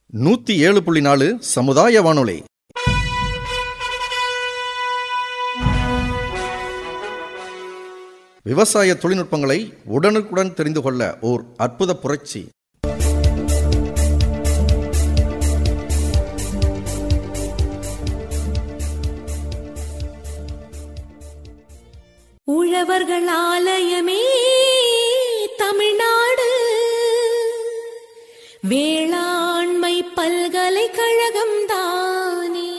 நூத்தி ஏழு புள்ளி நாலு சமுதாய வானொலி விவசாய தொழில்நுட்பங்களை உடனுக்குடன் தெரிந்து கொள்ள ஓர் அற்புத புரட்சி உழவர்கள் ஆலயமே தமிழ்நாடு வேளாண்மை பல்கலைக்கழகம் தானே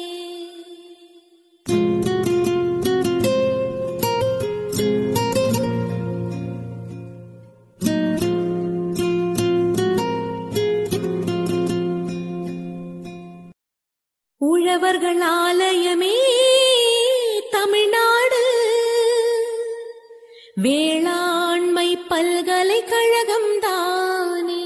உழவர்கள் ஆலயமே தமிழ்நாடு வேளாண்மை பல்கலைக்கழகம் தானே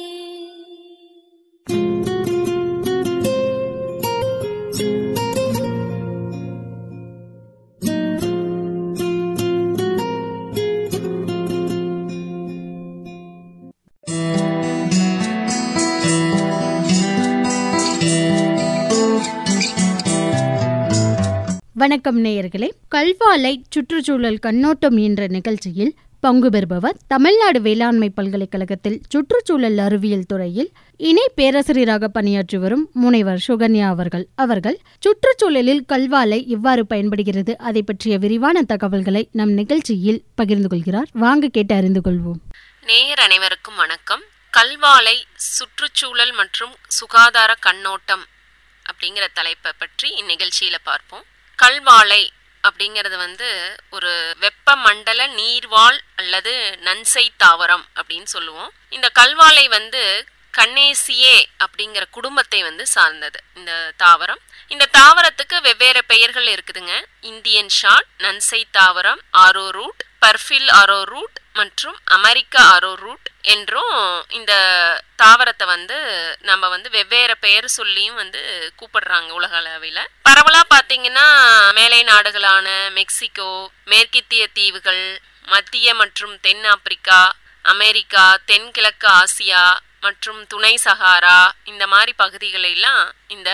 வணக்கம் நேயர்களே கல்வாலை சுற்றுச்சூழல் கண்ணோட்டம் என்ற நிகழ்ச்சியில் பங்கு பெறுபவர் தமிழ்நாடு வேளாண்மை பல்கலைக்கழகத்தில் சுற்றுச்சூழல் அறிவியல் துறையில் இணை பேராசிரியராக பணியாற்றி வரும் முனைவர் சுகன்யா அவர்கள் அவர்கள் சுற்றுச்சூழலில் கல்வாலை எவ்வாறு பயன்படுகிறது அதை பற்றிய விரிவான தகவல்களை நம் நிகழ்ச்சியில் பகிர்ந்து கொள்கிறார் வாங்க கேட்டு அறிந்து கொள்வோம் நேயர் அனைவருக்கும் வணக்கம் கல்வாலை சுற்றுச்சூழல் மற்றும் சுகாதார கண்ணோட்டம் அப்படிங்கிற தலைப்பை பற்றி இந்நிகழ்ச்சியில பார்ப்போம் கல்வாழை அப்படிங்கிறது வந்து ஒரு வெப்பமண்டல நீர்வாழ் அல்லது நன்சை தாவரம் அப்படின்னு சொல்லுவோம் இந்த கல்வாழை வந்து கண்ணேசியே அப்படிங்கிற குடும்பத்தை வந்து சார்ந்தது இந்த தாவரம் இந்த தாவரத்துக்கு வெவ்வேறு பெயர்கள் இருக்குதுங்க இந்தியன் ஷாட் நன்சை தாவரம் ஆரோ ரூட் பர்ஃபில் ஆரோ ரூட் மற்றும் அமெரிக்க ஆரோ ரூட் என்றும் இந்த தாவரத்தை வந்து நம்ம வந்து வெவ்வேறு பெயர் சொல்லியும் வந்து கூப்பிடுறாங்க உலக அளவில் பரவலா பார்த்தீங்கன்னா மேலை நாடுகளான மெக்சிகோ மேற்கித்திய தீவுகள் மத்திய மற்றும் தென் ஆப்பிரிக்கா அமெரிக்கா தென்கிழக்கு ஆசியா மற்றும் துணை சஹாரா இந்த மாதிரி பகுதிகளெல்லாம் இந்த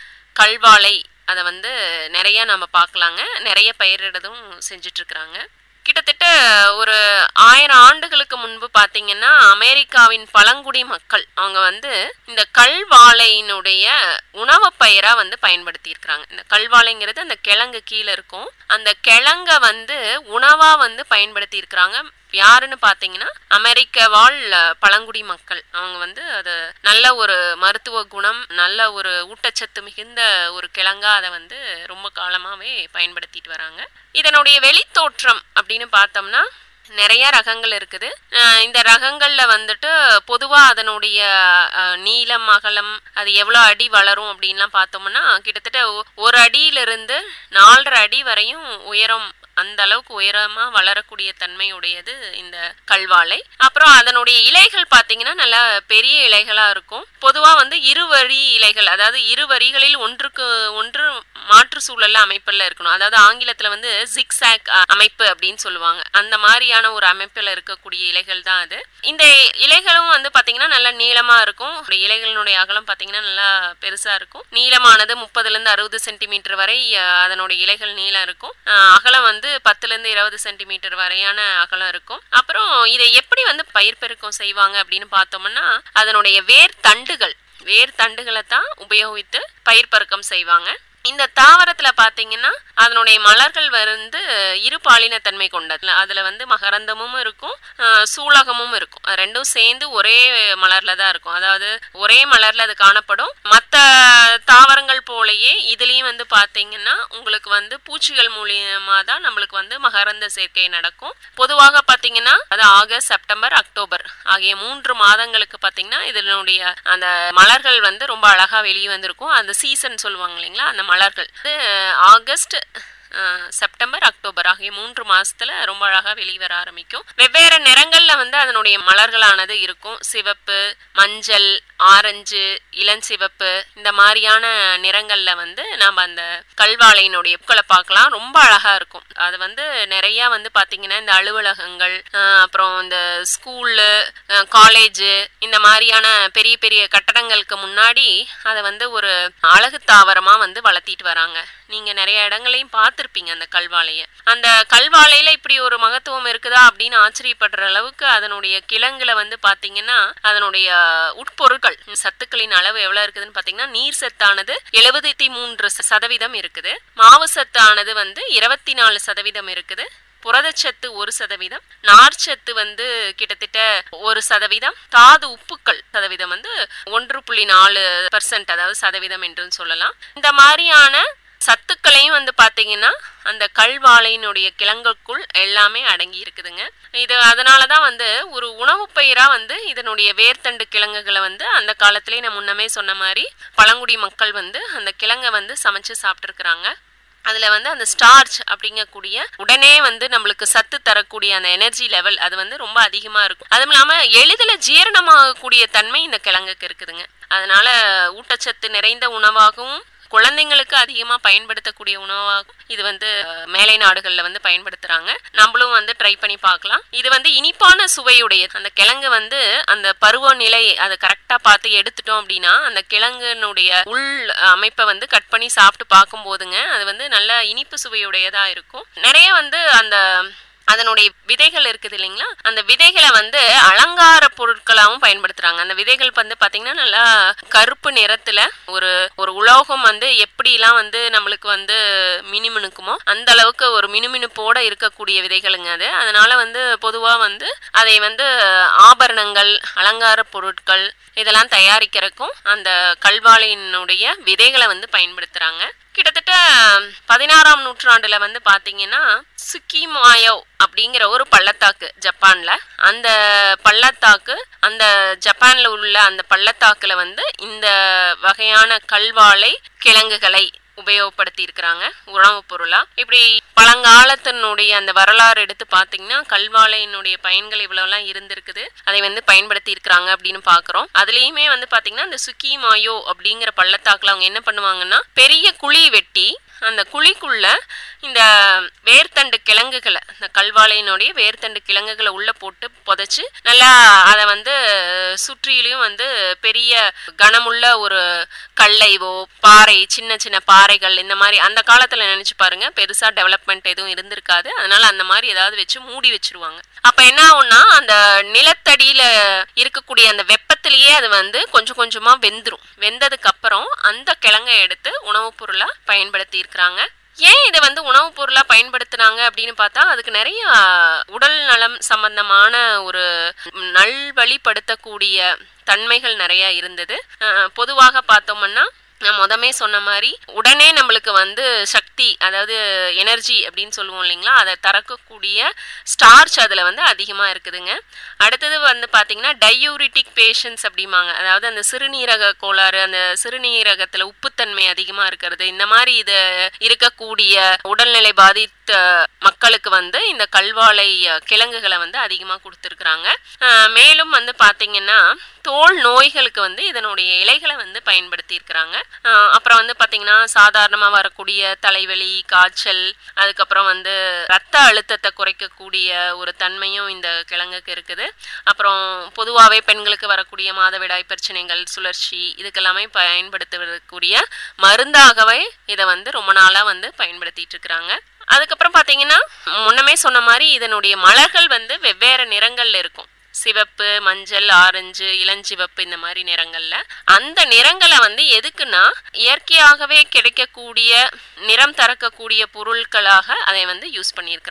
கல்வாழை அதை வந்து நிறைய நம்ம பார்க்கலாங்க நிறைய பயிரிடதும் செஞ்சிட்ருக்குறாங்க கிட்டத்தட்ட ஒரு ஆயிரம் ஆண்டுகளுக்கு முன்பு பார்த்தீங்கன்னா அமெரிக்காவின் பழங்குடி மக்கள் அவங்க வந்து இந்த கல்வாழையினுடைய உணவு பயிரா வந்து பயன்படுத்தி இருக்கிறாங்க இந்த கல்வாழைங்கிறது அந்த கிழங்கு கீழே இருக்கும் அந்த கிழங்க வந்து உணவா வந்து பயன்படுத்தி இருக்கிறாங்க யாருன்னு பார்த்தீங்கன்னா அமெரிக்க வாழ் பழங்குடி மக்கள் அவங்க வந்து அது நல்ல ஒரு மருத்துவ குணம் நல்ல ஒரு ஊட்டச்சத்து மிகுந்த ஒரு கிழங்கா அதை வந்து ரொம்ப காலமாகவே பயன்படுத்திட்டு வராங்க இதனுடைய வெளித்தோற்றம் அப்படின்னு பார்த்தோம்னா நிறைய ரகங்கள் இருக்குது இந்த ரகங்கள்ல வந்துட்டு பொதுவா அதனுடைய நீளம் அகலம் அது எவ்வளோ அடி வளரும் அப்படின்லாம் பார்த்தோம்னா கிட்டத்தட்ட ஒரு அடியிலிருந்து நாலரை அடி வரையும் உயரம் அந்த அளவுக்கு உயரமா வளரக்கூடிய தன்மையுடையது இந்த கல்வாழை அப்புறம் அதனுடைய இலைகள் பார்த்தீங்கன்னா நல்லா பெரிய இலைகளா இருக்கும் பொதுவா வந்து இருவரி இலைகள் அதாவது இரு வரிகளில் ஒன்றுக்கு ஒன்று மாற்று சூழல்ல அமைப்புல இருக்கணும் அதாவது ஆங்கிலத்துல வந்து ஜிக்ஸாக் அமைப்பு அப்படின்னு சொல்லுவாங்க அந்த மாதிரியான ஒரு அமைப்புல இருக்கக்கூடிய இலைகள் தான் அது இந்த இலைகளும் வந்து பாத்தீங்கன்னா நல்லா நீளமா இருக்கும் இலைகளினுடைய அகலம் பாத்தீங்கன்னா நல்லா பெருசா இருக்கும் நீளமானது முப்பதுல இருந்து அறுபது சென்டிமீட்டர் வரை அதனுடைய இலைகள் நீளம் இருக்கும் அகலம் வந்து பத்துல இருந்து இருபது சென்டிமீட்டர் வரையான அகலம் இருக்கும் அப்புறம் இதை எப்படி வந்து பயிர் பெருக்கம் செய்வாங்க அப்படின்னு பார்த்தோம்னா அதனுடைய வேர் தண்டுகள் வேர் தண்டுகளை தான் உபயோகித்து பயிர் பெருக்கம் செய்வாங்க இந்த தாவரத்துல பாத்தீங்கன்னா அதனுடைய மலர்கள் வந்து இரு பாலின தன்மை கொண்டது அதுல வந்து மகரந்தமும் இருக்கும் சூலகமும் இருக்கும் ரெண்டும் சேர்ந்து ஒரே மலர்ல தான் இருக்கும் அதாவது ஒரே மலர்ல அது காணப்படும் மற்ற தாவரங்கள் போலயே இதுலயும் வந்து பாத்தீங்கன்னா உங்களுக்கு வந்து பூச்சிகள் மூலியமா தான் நம்மளுக்கு வந்து மகரந்த சேர்க்கை நடக்கும் பொதுவாக பாத்தீங்கன்னா அது ஆகஸ்ட் செப்டம்பர் அக்டோபர் ஆகிய மூன்று மாதங்களுக்கு பாத்தீங்கன்னா இதனுடைய அந்த மலர்கள் வந்து ரொம்ப அழகா வெளியே வந்திருக்கும் அந்த சீசன் சொல்லுவாங்க இல்லைங்களா அந்த மலர்கள் ஆகஸ்ட் அஹ், செப்டம்பர் அக்டோபர் ஆகிய மூன்று மாசத்துல ரொம்ப அழகா வெளிவர ஆரம்பிக்கும் வெவ்வேறு நிறங்கள்ல வந்து அதனுடைய மலர்களானது இருக்கும் சிவப்பு மஞ்சள் ஆரஞ்சு இளஞ்சிவப்பு இந்த மாதிரியான நிறங்கள்ல வந்து நம்ம அந்த கல்வாழையினுடைய பூக்களை பார்க்கலாம் ரொம்ப அழகா இருக்கும் அது வந்து நிறைய வந்து பாத்தீங்கன்னா இந்த அலுவலகங்கள் அஹ், அப்புறம் இந்த ஸ்கூலு காலேஜ் இந்த மாதிரியான பெரிய பெரிய கட்டடங்களுக்கு முன்னாடி அதை வந்து ஒரு அழகு தாவரமா வந்து வளர்த்திட்டு வராங்க நீங்க நிறைய இடங்களையும் பார்த்திருப்பீங்க அந்த கல்வாழைய அந்த கல்வாழையில இப்படி ஒரு மகத்துவம் இருக்குதா அப்படின்னு ஆச்சரியப்படுற அளவுக்கு அதனுடைய கிழங்குல வந்து பாத்தீங்கன்னா அதனுடைய உட்பொருட்கள் சத்துக்களின் அளவு எவ்வளவு இருக்குதுன்னு பாத்தீங்கன்னா நீர் சத்தானது எழுபத்தி மூன்று சதவீதம் இருக்குது மாவு சத்தானது வந்து இருபத்தி நாலு சதவீதம் இருக்குது புரதச்சத்து ஒரு சதவீதம் நார்ச்சத்து வந்து கிட்டத்தட்ட ஒரு சதவீதம் தாது உப்புக்கள் சதவீதம் வந்து ஒன்று புள்ளி நாலு பர்சன்ட் அதாவது சதவீதம் என்றும் சொல்லலாம் இந்த மாதிரியான சத்துக்களையும் வந்து பாத்தீங்கன்னா அந்த கல்வாழையினுடைய கிழங்குக்குள் எல்லாமே அடங்கி இருக்குதுங்க இது அதனால தான் வந்து ஒரு உணவுப் பயிரா வந்து இதனுடைய வேர்த்தண்டு கிழங்குகளை வந்து அந்த காலத்திலே நான் முன்னமே சொன்ன மாதிரி பழங்குடி மக்கள் வந்து அந்த கிழங்கை வந்து சமைச்சு சாப்பிட்ருக்குறாங்க அதில் வந்து அந்த ஸ்டார்ச் அப்படிங்கக்கூடிய உடனே வந்து நம்மளுக்கு சத்து தரக்கூடிய அந்த எனர்ஜி லெவல் அது வந்து ரொம்ப அதிகமாக இருக்கும் அதுவும் இல்லாமல் எளிதில் ஜீரணமாகக்கூடிய தன்மை இந்த கிழங்குக்கு இருக்குதுங்க அதனால ஊட்டச்சத்து நிறைந்த உணவாகவும் குழந்தைங்களுக்கு அதிகமாக பயன்படுத்தக்கூடிய உணவாகும் இது வந்து அஹ், மேலை நாடுகளில் வந்து பயன்படுத்துகிறாங்க நம்மளும் வந்து ட்ரை பண்ணி பார்க்கலாம் இது வந்து இனிப்பான சுவையுடையது அந்த கிழங்கு வந்து அந்த பருவநிலை அதை கரெக்டாக பார்த்து எடுத்துட்டோம் அப்படின்னா அந்த கிழங்குனுடைய உள் அமைப்பை வந்து கட் பண்ணி சாப்பிட்டு பார்க்கும் போதுங்க அது வந்து நல்ல இனிப்பு சுவையுடையதாக இருக்கும் நிறைய வந்து அந்த அதனுடைய விதைகள் இருக்குது இல்லைங்களா அந்த விதைகளை வந்து அலங்கார பொருட்களாகவும் பயன்படுத்துறாங்க அந்த விதைகள் வந்து பாத்தீங்கன்னா நல்லா கருப்பு நிறத்துல ஒரு ஒரு உலோகம் வந்து எப்படிலாம் வந்து நம்மளுக்கு வந்து மினுமினுக்குமோ அந்த அளவுக்கு ஒரு மினுமினுப்போட இருக்கக்கூடிய விதைகளுங்க அது அதனால வந்து பொதுவா வந்து அதை வந்து ஆபரணங்கள் அலங்கார பொருட்கள் இதெல்லாம் தயாரிக்கிறதுக்கும் அந்த கல்வாழையினுடைய விதைகளை வந்து பயன்படுத்துறாங்க கிட்டத்தட்ட பதினாறாம் நூற்றாண்டுல வந்து பாத்தீங்கன்னா சுக்கிமாயோ அப்படிங்கிற ஒரு பள்ளத்தாக்கு ஜப்பான்ல அந்த பள்ளத்தாக்கு அந்த ஜப்பான்ல உள்ள அந்த பள்ளத்தாக்குல வந்து இந்த வகையான கல்வாழை கிழங்குகளை உபயோகப்படுத்தி இருக்கிறாங்க உணவுப் பொருளா இப்படி பழங்காலத்தினுடைய அந்த வரலாறு எடுத்து பார்த்தீங்கன்னா கல்வாழையினுடைய பயன்கள் இவ்வளவுலாம் இருந்திருக்குது அதை வந்து பயன்படுத்தி இருக்கிறாங்க அப்படின்னு பார்க்குறோம் அதுலேயுமே வந்து பார்த்தீங்கன்னா இந்த சுக்கி மாயோ அப்படிங்கிற பள்ளத்தாக்குல அவங்க என்ன பண்ணுவாங்கன்னா பெரிய குழி வெட்டி அந்த குழிக்குள்ள இந்த வேர்த்தண்டு கிழங்குகளை இந்த கல்வாழையினுடைய வேர்த்தண்டு கிழங்குகளை உள்ள போட்டு புதைச்சு நல்லா அதை வந்து சுற்றிலையும் வந்து பெரிய கனமுள்ள ஒரு கல்லைவோ பாறை சின்ன சின்ன பாறைகள் இந்த மாதிரி அந்த காலத்துல நினைச்சு பாருங்க பெருசா டெவலப்மெண்ட் எதுவும் இருந்திருக்காது அதனால அந்த மாதிரி ஏதாவது வச்சு மூடி வச்சிருவாங்க அப்ப என்ன ஆகும்னா அந்த நிலத்தடியில இருக்கக்கூடிய அந்த வெப்பத்திலேயே அது வந்து கொஞ்சம் கொஞ்சமா வெந்துரும் வெந்ததுக்கு அப்புறம் அந்த கிழங்கை எடுத்து உணவுப் பொருளா பயன்படுத்தி இருக்கிறாங்க ஏன் இதை வந்து உணவுப் பொருளா பயன்படுத்துனாங்க அப்படின்னு பார்த்தா அதுக்கு நிறைய உடல் நலம் சம்பந்தமான ஒரு நல்வழிப்படுத்தக்கூடிய தன்மைகள் நிறைய இருந்தது அஹ் பொதுவாக பார்த்தோம்னா நான் மொதமே சொன்ன மாதிரி உடனே நம்மளுக்கு வந்து சக்தி அதாவது எனர்ஜி அப்படின்னு சொல்லுவோம் இல்லைங்களா அதை தரக்கக்கூடிய ஸ்டார்ச் அதில் வந்து அதிகமாக இருக்குதுங்க அடுத்தது வந்து பார்த்தீங்கன்னா டையூரிட்டிக் பேஷன்ஸ் அப்படிம்பாங்க அதாவது அந்த சிறுநீரக கோளாறு அந்த சிறுநீரகத்தில் உப்புத்தன்மை அதிகமாக இருக்கிறது இந்த மாதிரி இது இருக்கக்கூடிய உடல்நிலை பாதித்த மக்களுக்கு வந்து இந்த கல்வாழை அஹ், கிழங்குகளை வந்து அதிகமாக கொடுத்துருக்குறாங்க மேலும் வந்து பார்த்தீங்கன்னா தோல் நோய்களுக்கு வந்து இதனுடைய இலைகளை வந்து பயன்படுத்தி இருக்கிறாங்க அப்புறம் வந்து பார்த்தீங்கன்னா சாதாரணமாக வரக்கூடிய தலைவலி காய்ச்சல் அதுக்கப்புறம் வந்து ரத்த அழுத்தத்தை குறைக்கக்கூடிய ஒரு தன்மையும் இந்த கிழங்குக்கு இருக்குது அப்புறம் பொதுவாகவே பெண்களுக்கு வரக்கூடிய மாதவிடாய் பிரச்சனைகள் சுழற்சி இதுக்கெல்லாமே பயன்படுத்தக்கூடிய மருந்தாகவே இதை வந்து ரொம்ப நாளாக வந்து பயன்படுத்திட்டு இருக்கிறாங்க அதுக்கப்புறம் பார்த்தீங்கன்னா முன்னமே சொன்ன மாதிரி இதனுடைய மலர்கள் வந்து வெவ்வேறு நிறங்கள்ல இருக்கும் சிவப்பு மஞ்சள் ஆரஞ்சு இளஞ்சிவப்பு இந்த மாதிரி நிறங்கள்ல அந்த நிறங்களை வந்து எதுக்குன்னா இயற்கையாகவே கிடைக்கக்கூடிய நிறம் தரக்கக்கூடிய பொருட்களாக அதை வந்து யூஸ் பண்ணியிருக்கிறாங்க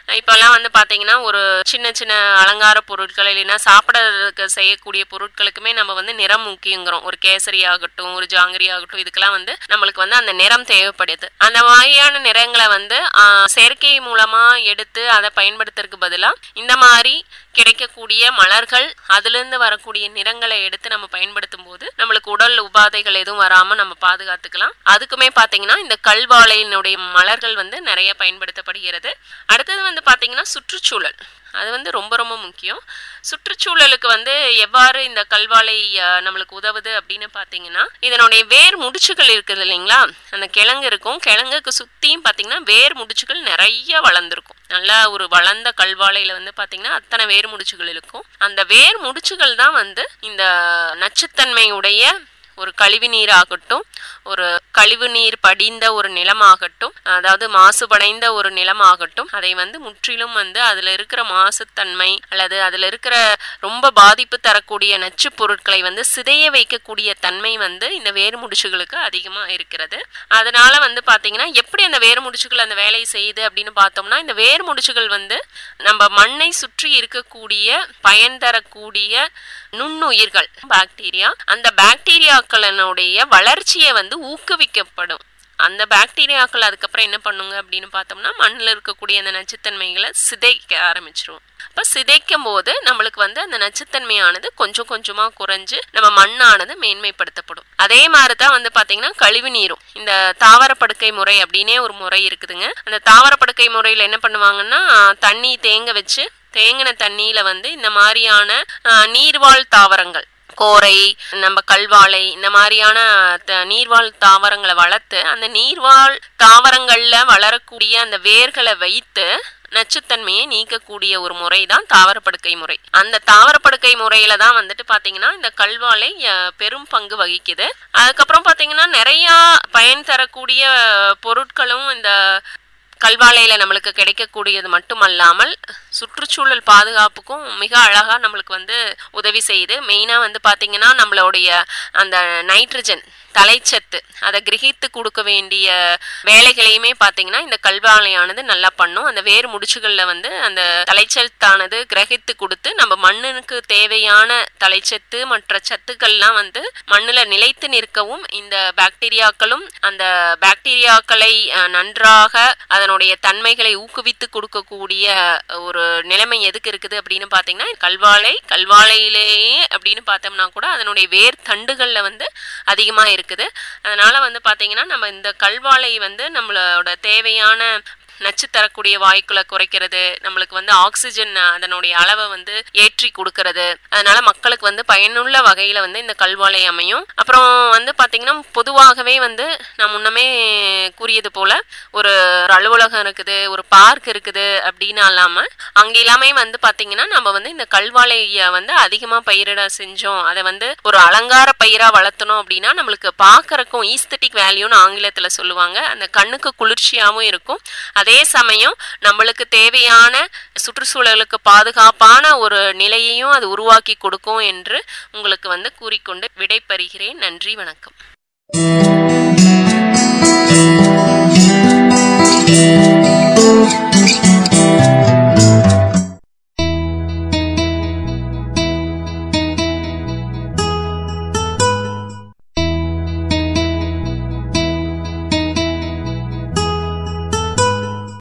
இப்போல்லாம் வந்து பார்த்தீங்கன்னா ஒரு சின்ன சின்ன அலங்கார பொருட்கள் இல்லைன்னா சாப்பிட்றதுக்கு செய்யக்கூடிய பொருட்களுக்குமே நம்ம வந்து நிறம் முக்கியங்கிறோம் ஒரு கேசரி ஆகட்டும் ஒரு ஜாங்கிரி ஆகட்டும் இதுக்கெல்லாம் வந்து நம்மளுக்கு வந்து அந்த நிறம் தேவைப்படுது அந்த மாதிரியான நிறங்களை வந்து ஆ, செயற்கை மூலமா எடுத்து அதை பயன்படுத்துறதுக்கு பதிலாக இந்த மாதிரி கிடைக்கக்கூடிய மலர்கள் அதிலிருந்து வரக்கூடிய நிறங்களை எடுத்து நம்ம பயன்படுத்தும் போது நம்மளுக்கு உடல் உபாதைகள் எதுவும் வராம நம்ம பாதுகாத்துக்கலாம் அதுக்குமே பாத்தீங்கன்னா இந்த கல்வாழையினுடைய மலர்கள் வந்து நிறைய பயன்படுத்தப்படுகிறது அடுத்தது வந்து பாத்தீங்கன்னா சுற்றுச்சூழல் அது வந்து ரொம்ப ரொம்ப முக்கியம் சுற்றுச்சூழலுக்கு வந்து எவ்வாறு இந்த கல்வாழை அஹ், நம்மளுக்கு உதவுது அப்படின்னு பார்த்தீங்கன்னா இதனுடைய வேர் முடிச்சுகள் இருக்குது இல்லைங்களா அந்த கிழங்கு இருக்கும் கிழங்குக்கு சுற்றியும் பார்த்தீங்கன்னா வேர் முடிச்சுகள் நிறைய வளர்ந்துருக்கும் நல்லா ஒரு வளர்ந்த கல்வாழையில வந்து பார்த்தீங்கன்னா அத்தனை வேர் முடிச்சுகள் இருக்கும் அந்த வேர் முடிச்சுகள் தான் வந்து இந்த நச்சுத்தன்மையுடைய ஒரு கழிவு நீர் ஆகட்டும் ஒரு கழிவு நீர் படிந்த ஒரு நிலமாகட்டும் அதாவது மாசுபடைந்த ஒரு நிலமாகட்டும் அதை வந்து முற்றிலும் வந்து அதுல இருக்கிற மாசுத்தன்மை அல்லது அதுல இருக்கிற ரொம்ப பாதிப்பு தரக்கூடிய நச்சு பொருட்களை வந்து சிதைய வைக்கக்கூடிய தன்மை வந்து இந்த வேர் முடிச்சுகளுக்கு அதிகமா இருக்கிறது அதனால வந்து பாத்தீங்கன்னா எப்படி அந்த வேர் முடிச்சுகள் அந்த வேலையை செய்யுது அப்படின்னு பார்த்தோம்னா இந்த வேர் முடிச்சுகள் வந்து நம்ம மண்ணை சுற்றி இருக்கக்கூடிய பயன் தரக்கூடிய நுண்ணுயிர்கள் பாக்டீரியா அந்த பாக்டீரியாக்களினுடைய வளர்ச்சியை வந்து ஊக்குவிக்கப்படும் அந்த பாக்டீரியாக்கள் அதுக்கப்புறம் என்ன பண்ணுங்க அப்படின்னு பார்த்தோம்னா மண்ணில் இருக்கக்கூடிய அந்த நச்சுத்தன்மைகளை சிதைக்க ஆரம்பிச்சிரும் அப்போ சிதைக்கும் போது நம்மளுக்கு வந்து அந்த நச்சுத்தன்மையானது கொஞ்சம் கொஞ்சமாக குறைஞ்சு நம்ம மண்ணானது மேன்மைப்படுத்தப்படும் அதே மாதிரி தான் வந்து பார்த்தீங்கன்னா கழிவு நீரும் இந்த தாவரப்படுக்கை முறை அப்படின்னே ஒரு முறை இருக்குதுங்க அந்த தாவரப்படுக்கை முறையில் என்ன பண்ணுவாங்கன்னா தண்ணி தேங்க வச்சு தேங்கின தண்ணியில வந்து இந்த மாதிரியான அஹ், நீர்வாழ் தாவரங்கள் கோரை நம்ம கல்வாழை இந்த மாதிரியான த- நீர்வாழ் தாவரங்களை வளர்த்து அந்த நீர்வாழ் தாவரங்கள்ல வளரக்கூடிய அந்த வேர்களை வைத்து நச்சுத்தன்மையை நீக்கக்கூடிய ஒரு முறை தான் தாவரப்படுக்கை முறை அந்த தாவரப்படுக்கை முறையில தான் வந்துட்டு பாத்தீங்கன்னா இந்த கல்வாழை அஹ், பெரும் பங்கு வகிக்குது அதுக்கப்புறம் பாத்தீங்கன்னா நிறைய பயன் தரக்கூடிய பொருட்களும் இந்த கல்வாழையில நம்மளுக்கு கிடைக்கக்கூடியது மட்டுமல்லாமல் சுற்றுச்சூழல் பாதுகாப்புக்கும் மிக அழகா நம்மளுக்கு வந்து உதவி செய்யுது மெயினா வந்து பாத்தீங்கன்னா நம்மளுடைய அந்த நைட்ரஜன் தலைச்சத்து அதை கிரகித்து கொடுக்க வேண்டிய வேலைகளையுமே பாத்தீங்கன்னா இந்த கல்வாழையானது நல்லா பண்ணும் அந்த வேர் முடிச்சுகள்ல வந்து அந்த தலைச்சத்தானது கிரகித்து கொடுத்து நம்ம மண்ணுக்கு தேவையான தலைச்சத்து மற்ற சத்துக்கள்லாம் வந்து மண்ணுல நிலைத்து நிற்கவும் இந்த பாக்டீரியாக்களும் அந்த பாக்டீரியாக்களை அஹ், நன்றாக அதனுடைய தன்மைகளை ஊக்குவித்து கொடுக்கக்கூடிய ஒரு நிலைமை எதுக்கு இருக்குது அப்படின்னு பார்த்தீங்கன்னா கல்வாழை கல்வாழையிலேயே அப்படின்னு பார்த்தோம்னா கூட அதனுடைய வேர் தண்டுகளில் வந்து அதிகமாக இருக்குது அதனால வந்து பார்த்தீங்கன்னா நம்ம இந்த கல்வாழை வந்து நம்மளோட தேவையான நச்சு தரக்கூடிய வாயுக்களை குறைக்கிறது நம்மளுக்கு வந்து ஆக்சிஜன் அதனுடைய அளவை வந்து ஏற்றி கொடுக்கறது அதனால மக்களுக்கு வந்து பயனுள்ள வகையில வந்து இந்த கல்வாழை அமையும் அப்புறம் வந்து பாத்தீங்கன்னா பொதுவாகவே வந்து நான் முன்னமே கூறியது போல ஒரு ஒரு அலுவலகம் இருக்குது ஒரு பார்க் இருக்குது அப்படின்னு இல்லாம அங்க எல்லாமே வந்து பாத்தீங்கன்னா நம்ம வந்து இந்த கல்வாழைய வந்து அதிகமா பயிரிட செஞ்சோம் அதை வந்து ஒரு அலங்கார பயிரா வளர்த்தணும் அப்படின்னா நம்மளுக்கு பார்க்கறக்கும் ஈஸ்தட்டிக் வேல்யூன்னு ஆங்கிலத்துல சொல்லுவாங்க அந்த கண்ணுக்கு குளிர்ச்சியாவும் இருக்கும் அதே சமயம் நம்மளுக்கு தேவையான சுற்றுச்சூழலுக்கு பாதுகாப்பான ஒரு நிலையையும் அது உருவாக்கி கொடுக்கும் என்று உங்களுக்கு வந்து கூறிக்கொண்டு விடைபெறுகிறேன் நன்றி வணக்கம்